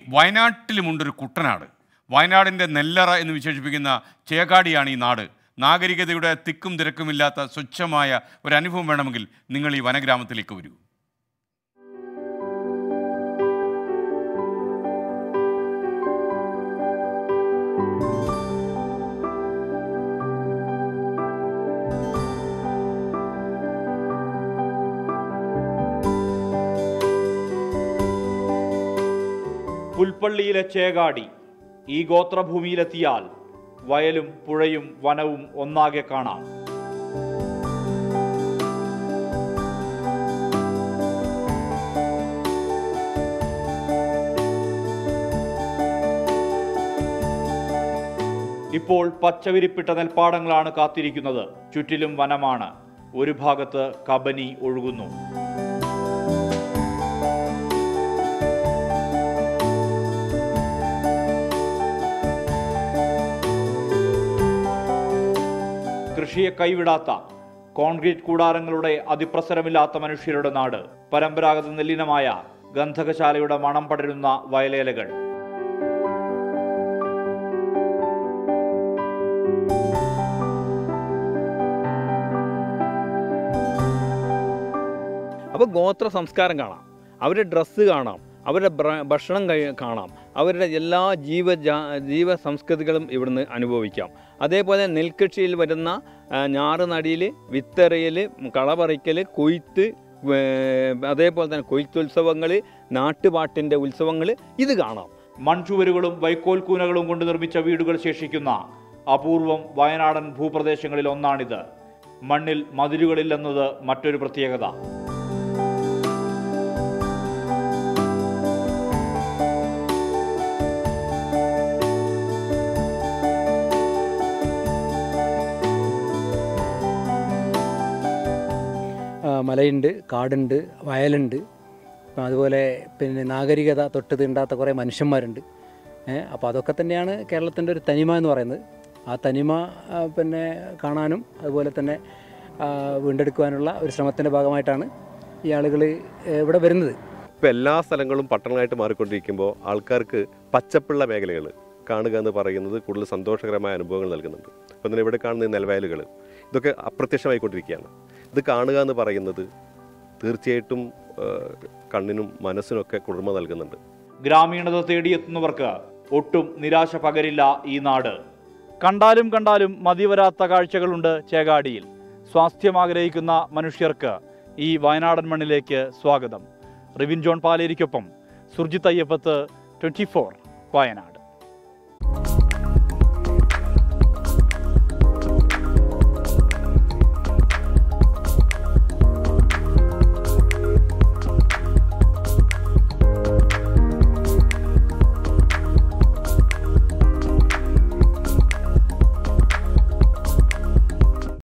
വയനാട്ടിലുമുണ്ടൊരു കുട്ടനാട് വയനാടിൻ്റെ നെല്ലറ എന്ന് വിശേഷിപ്പിക്കുന്ന ചേകാടിയാണ് ഈ നാട് നാഗരികതയുടെ തിക്കും തിരക്കുമില്ലാത്ത സ്വച്ഛമായ ഒരു അനുഭവം വേണമെങ്കിൽ നിങ്ങൾ ഈ വനഗ്രാമത്തിലേക്ക് വരൂ പുൽപ്പള്ളിയിലെ ചേകാടി ഈ ഗോത്രഭൂമിയിലെത്തിയാൽ വയലും പുഴയും വനവും ഒന്നാകെ കാണാം ഇപ്പോൾ പച്ചവിരിപ്പിട്ട നെൽപ്പാടങ്ങളാണ് കാത്തിരിക്കുന്നത് ചുറ്റിലും വനമാണ് ഒരു ഭാഗത്ത് കബനി ഒഴുകുന്നു കൃഷിയെ കൈവിടാത്ത കോൺക്രീറ്റ് കൂടാരങ്ങളുടെ അതിപ്രസരമില്ലാത്ത മനുഷ്യരുടെ നാട് പരമ്പരാഗത നെല്ലിനമായ ഗന്ധകശാലയുടെ മണം പടരുന്ന വയലേലകൾ അപ്പോൾ ഗോത്ര സംസ്കാരം കാണാം അവരുടെ ഡ്രസ്സ് കാണാം അവരുടെ ബ്ര- ഭക്ഷണം കഴി- കാണാം അവരുടെ എല്ലാ ജീവ ജീവ സംസ്കൃതികളും ഇവിടുന്ന് അനുഭവിക്കാം അതേപോലെ നെൽകൃഷിയിൽ വരുന്ന ആ, ഞാറ് നടിയിൽ വിത്തെറിയൽ കളപറിക്കൽ കൊയ്ത്ത് വേ- അതേപോലെ തന്നെ കൊയ്ത്തുത്സവങ്ങൾ നാട്ടുപാട്ടിൻ്റെ ഉത്സവങ്ങൾ ഇത് കാണാം മൺചുവരുകളും വൈക്കോൽ കൂനകളും കൊണ്ട് നിർമ്മിച്ച വീടുകൾ ശേഷിക്കുന്ന അപൂർവം വയനാടൻ ഭൂപ്രദേശങ്ങളിൽ ഒന്നാണിത് മണ്ണിൽ മതിലുകളില്ലെന്നത് മറ്റൊരു പ്രത്യേകത ആ, മലയുണ്ട് കാടുണ്ട് വയലുണ്ട് അപ്പം അതുപോലെ പിന്നെ നാഗരികത തൊട്ട് തീണ്ടാത്ത കുറേ മനുഷ്യന്മാരുണ്ട് അപ്പോൾ അതൊക്കെ തന്നെയാണ് കേരളത്തിൻ്റെ ഒരു തനിമ എന്ന് പറയുന്നത് ആ തനിമ ആ, പിന്നെ കാണാനും അതുപോലെ തന്നെ ആ, വീണ്ടെടുക്കുവാനുള്ള ഒരു ശ്രമത്തിൻ്റെ ഭാഗമായിട്ടാണ് ഈ ആളുകൾ ഇവിടെ വരുന്നത് ഇപ്പോൾ എല്ലാ സ്ഥലങ്ങളും പട്ടണമായിട്ട് മാറിക്കൊണ്ടിരിക്കുമ്പോൾ ആൾക്കാർക്ക് പച്ചപ്പുള്ള മേഖലകൾ കാണുക എന്ന് പറയുന്നത് കൂടുതൽ സന്തോഷകരമായ അനുഭവങ്ങൾ നൽകുന്നുണ്ട് അപ്പോൾ തന്നെ ഇവിടെ കാണുന്ന ഈ നെൽവയലുകൾ ഇതൊക്കെ അപ്രത്യക്ഷമായിക്കൊണ്ടിരിക്കുകയാണ് ഇത് കാണുക എന്ന് പറയുന്നത് തീർച്ചയായിട്ടും ആ, കണ്ണിനും മനസ്സിനൊക്കെ കുളിർമ നൽകുന്നുണ്ട് ഗ്രാമീണത തേടിയെത്തുന്നവർക്ക് ഒട്ടും നിരാശ പകരില്ല ഈ നാട് കണ്ടാലും കണ്ടാലും മതിവരാത്ത കാഴ്ചകളുണ്ട് ചേകാടിയിൽ സ്വാസ്ഥ്യം ആഗ്രഹിക്കുന്ന മനുഷ്യർക്ക് ഈ വയനാടൻ മണ്ണിലേക്ക് സ്വാഗതം റിവിൻ ജോൺ പാലേരിക്കൊപ്പം സുർജിത്ത് അയ്യപ്പത്ത് ട്വൻറ്റി ഫോർ വയനാട്